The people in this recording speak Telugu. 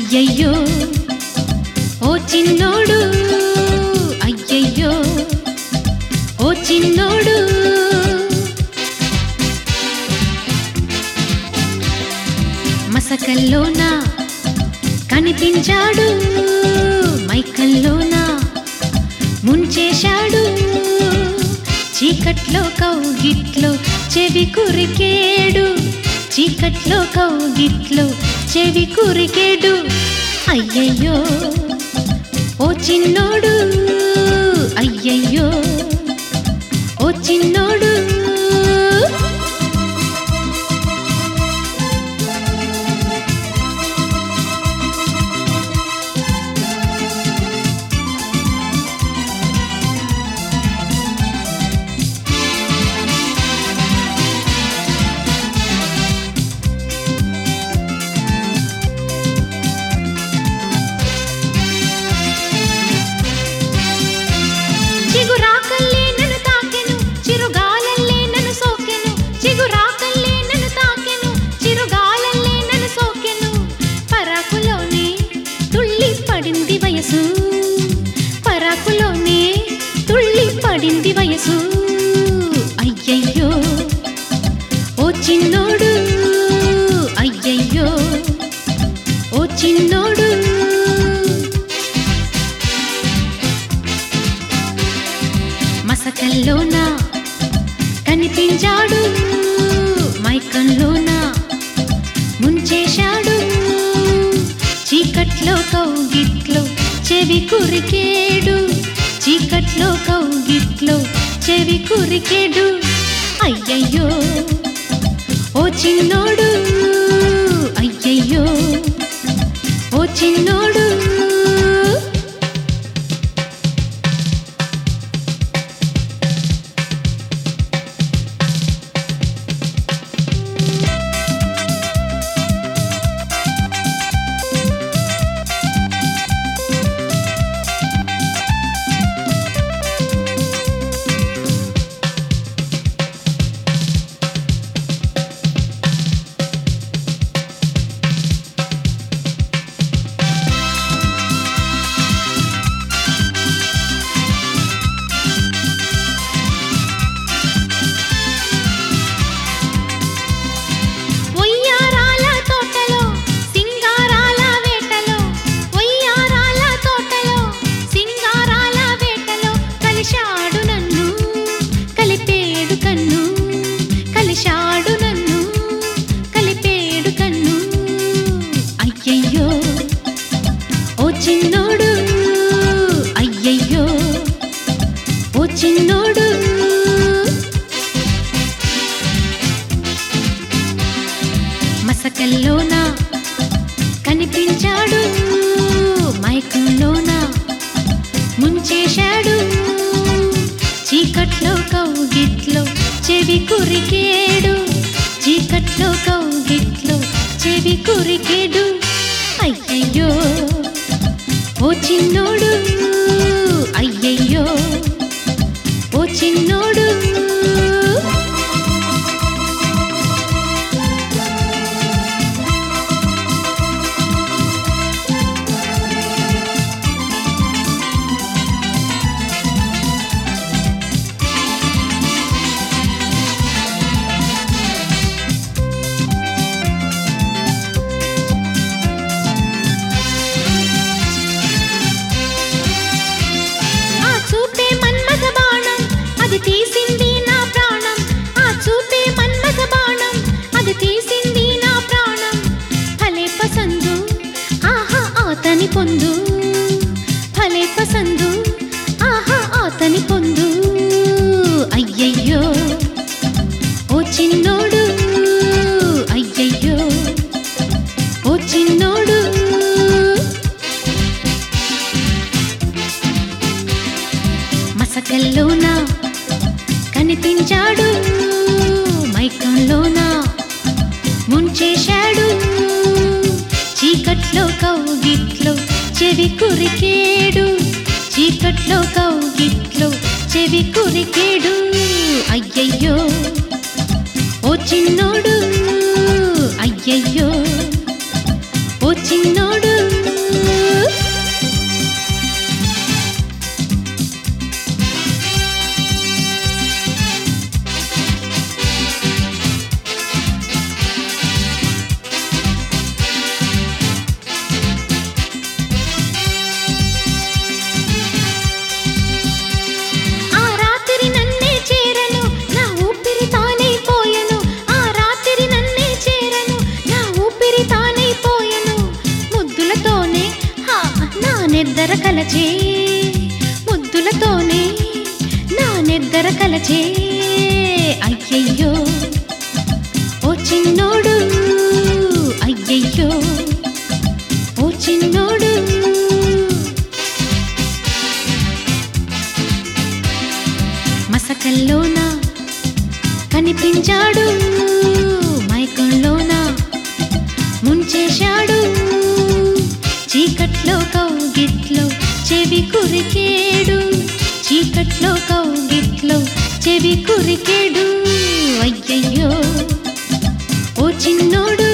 అయ్యయ్యో ఓ చిన్నోడు అయ్యయ్యో ఓ చిన్నోడు మసకల్లోన కనిపించాడు మైకల్లోన ముంచేశాడు చీకట్లో కౌగిట్లో చెవి కురికేడు చీకట్లో కౌగిట్లో చెవి కురికేడు అయ్యయ్యో ఓ చిన్నోడు అయ్యయ్యో ఓ చిన్నోడు చిగురాకల్లే నన్ను తాకెను చిరుగాలల్లే నన్ను సోకెను చిగురాకల్లే నన్ను తాకెను చిరుగాలల్లే నన్ను సోకెను పరాకులోనే తుళ్ళి పడింది వయసు పరాకులోనే తుళ్ళి పడింది వయసు అయ్యయ్యో ఓ చిన్నోడు అయ్యయ్యో ఓ చిన్నోడు మసకల్లోన కనిపించాడు మైకంలోన ముంచేశాడు చీకట్లో కౌగిట్లో చెవి కురికేడు చీకట్లో కౌగిట్లో చెవి కురికేడు అయ్యయ్యో ఓ చిన్నోడు అయ్యయ్యో ఓ చిన్నోడు ఒయ్యారాల తోటలో సింగారాల వేటలో ఒయ్యారాల తోటలో సింగారాల వేటలో కలిశాడు నన్ను కలిపేడు కన్ను కలిశాడు నన్ను కలిపేడు కన్ను అయ్యయ్యో ఓ చిన్నోడు అయ్యయ్యో ఓ చిన్నోడు మసకల్లోన కనిపించాడు మైకంలోన ముంచేశాడు చీకట్లో కౌగిట్లో చెవి కురికేడు చీకట్లో కౌగిట్లో చెవి కురికేడు అయ్యయ్యో ఓ చిన్నోడు అయ్యయ్యో ఓ చిన్నోడు ఆ చూపే మన్మథ బాణం అది తీసింది నా ప్రాణం ఆ చూపే మన్మథ బాణం అది తీసింది నా ప్రాణం భలే పసందు ఆహా ఆతని పొందు భలే పసందు ఆహా ఆతని పొందు అయ్యయ్యో ఓ చిన్నోడు అయ్యయ్యో ఓ చిన్నోడు మసకల్లోన కనిపించాడు మైకంలోన ముంచేశాడు చీకట్లో కౌగిట్లో చెవి కురికేడు చీకట్లో కౌగిట్లో చెవి కురికేడు అయ్యయ్యో ఓ చిన్నోడు అయ్యయ్యో ఓ చిన్నోడు నెద్దర కలచే ముద్దులతోనే నా నెద్దర కలచే అయ్యయ్యో ఓ చిన్నోడు అయ్యయ్యో ఓ చిన్నోడు మసకల్లోన కనిపించాడు మైకంలోన ముంచేశాడు చీకట్లో కౌగిట్లో చెవి కురికేడు చీకట్లో కౌగిట్లో చెవి కురికేడు అయ్యయ్యో ఓ చిన్నోడు